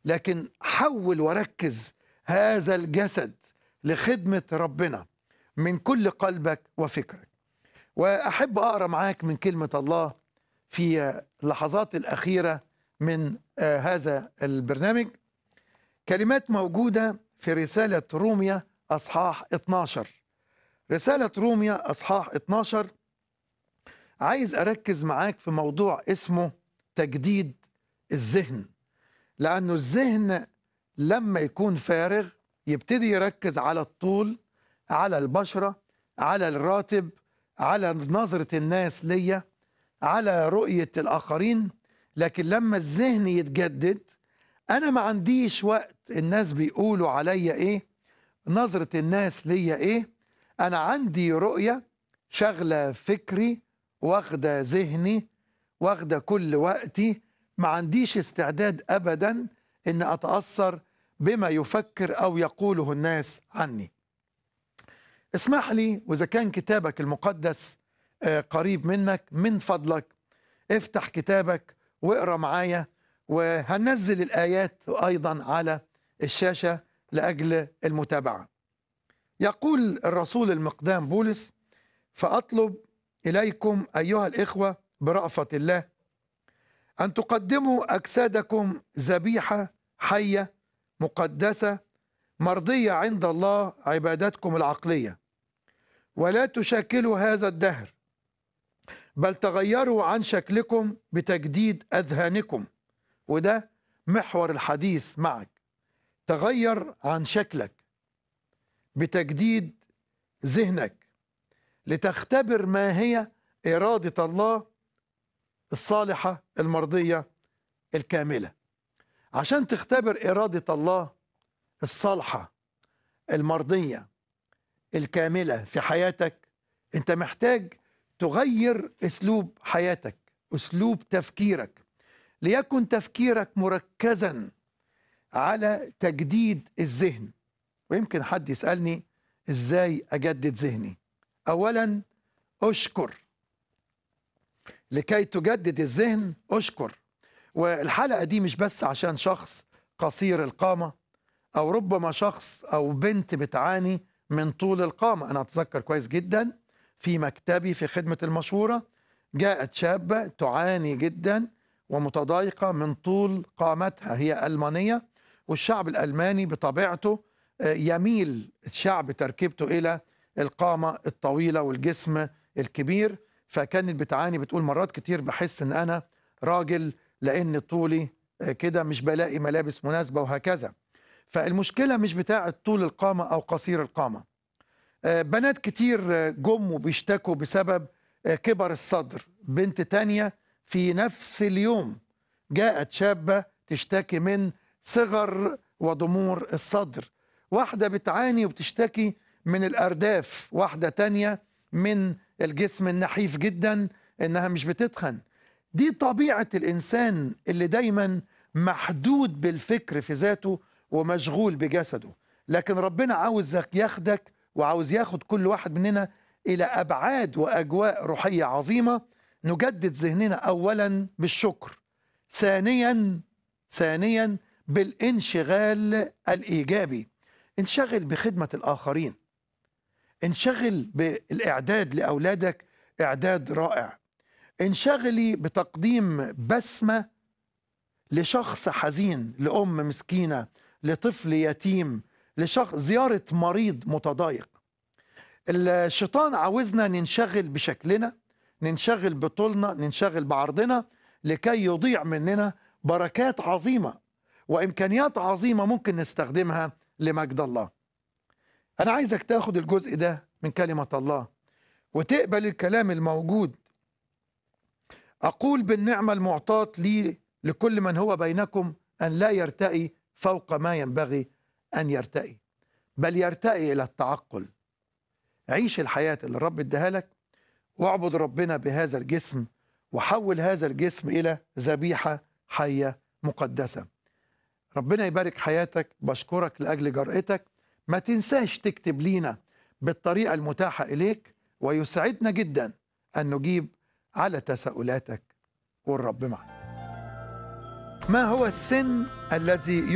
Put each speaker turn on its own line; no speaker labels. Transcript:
لكن حول وركز هذا الجسد لخدمة ربنا من كل قلبك وفكرك وأحب أقرأ معاك من كلمة الله في اللحظات الأخيرة من آه، هذا البرنامج كلمات موجودة في رسالة روميا أصحاح 12 رسالة روميا أصحاح 12 عايز أركز معاك في موضوع اسمه تجديد الذهن لأنه الذهن لما يكون فارغ يبتدي يركز على الطول على البشرة على الراتب على نظرة الناس ليا على رؤية الآخرين لكن لما الذهن يتجدد أنا ما عنديش وقت الناس بيقولوا عليا إيه نظرة الناس ليا إيه أنا عندي رؤية شغلة فكري واخدة ذهني واخدة كل وقتي ما عنديش استعداد أبدا إن أتأثر بما يفكر أو يقوله الناس عني اسمح لي وإذا كان كتابك المقدس آه، قريب منك من فضلك افتح كتابك واقرا معايا وهنزل الآيات أيضا على الشاشة لأجل المتابعة يقول الرسول المقدام بولس فأطلب إليكم أيها الإخوة برأفة الله أن تقدموا أجسادكم ذبيحة حية مقدسة مرضية عند الله عبادتكم العقلية ولا تشاكلوا هذا الدهر بل تغيروا عن شكلكم بتجديد أذهانكم وده محور الحديث معك تغير عن شكلك بتجديد ذهنك لتختبر ما هي إرادة الله الصالحة المرضية الكاملة عشان تختبر إرادة الله الصالحة المرضية الكاملة في حياتك أنت محتاج تغير أسلوب حياتك أسلوب تفكيرك ليكن تفكيرك مركزا على تجديد الذهن ويمكن حد يسألني إزاي أجدد ذهني أولا أشكر لكي تجدد الذهن أشكر والحلقة دي مش بس عشان شخص قصير القامة أو ربما شخص أو بنت بتعاني من طول القامة أنا أتذكر كويس جدا في مكتبي في خدمة المشورة جاءت شابة تعاني جدا ومتضايقة من طول قامتها هي ألمانية والشعب الألماني بطبيعته آه، يميل الشعب تركيبته إلى القامة الطويلة والجسم الكبير فكانت بتعاني بتقول مرات كتير بحس ان انا راجل لان طولي آه، كده مش بلاقي ملابس مناسبة وهكذا فالمشكلة مش بتاعة طول القامة او قصير القامة آه، بنات كتير آه، جم وبيشتكوا بسبب آه، كبر الصدر بنت تانية في نفس اليوم جاءت شابة تشتكي من صغر وضمور الصدر واحدة بتعاني وبتشتكي من الأرداف واحدة تانية من الجسم النحيف جدا إنها مش بتتخن دي طبيعة الإنسان اللي دايما محدود بالفكر في ذاته ومشغول بجسده لكن ربنا عاوزك ياخدك وعاوز ياخد كل واحد مننا إلى أبعاد وأجواء روحية عظيمة نجدد ذهننا أولا بالشكر ثانيا ثانيا بالانشغال الإيجابي انشغل بخدمة الآخرين انشغل بالإعداد لأولادك إعداد رائع انشغلي بتقديم بسمة لشخص حزين لأم مسكينة لطفل يتيم لشخص زيارة مريض متضايق الشيطان عاوزنا ننشغل بشكلنا ننشغل بطولنا ننشغل بعرضنا لكي يضيع مننا بركات عظيمة وإمكانيات عظيمة ممكن نستخدمها لمجد الله أنا عايزك تاخد الجزء ده من كلمة الله وتقبل الكلام الموجود أقول بالنعمة المعطاة لي لكل من هو بينكم أن لا يرتئي فوق ما ينبغي أن يرتئي بل يرتئي إلى التعقل عيش الحياة اللي الرب اداها لك واعبد ربنا بهذا الجسم وحول هذا الجسم إلى ذبيحة حية مقدسة ربنا يبارك حياتك بشكرك لأجل جرأتك ما تنساش تكتب لينا بالطريقة المتاحة إليك ويسعدنا جدا أن نجيب على تساؤلاتك والرب معك ما هو السن الذي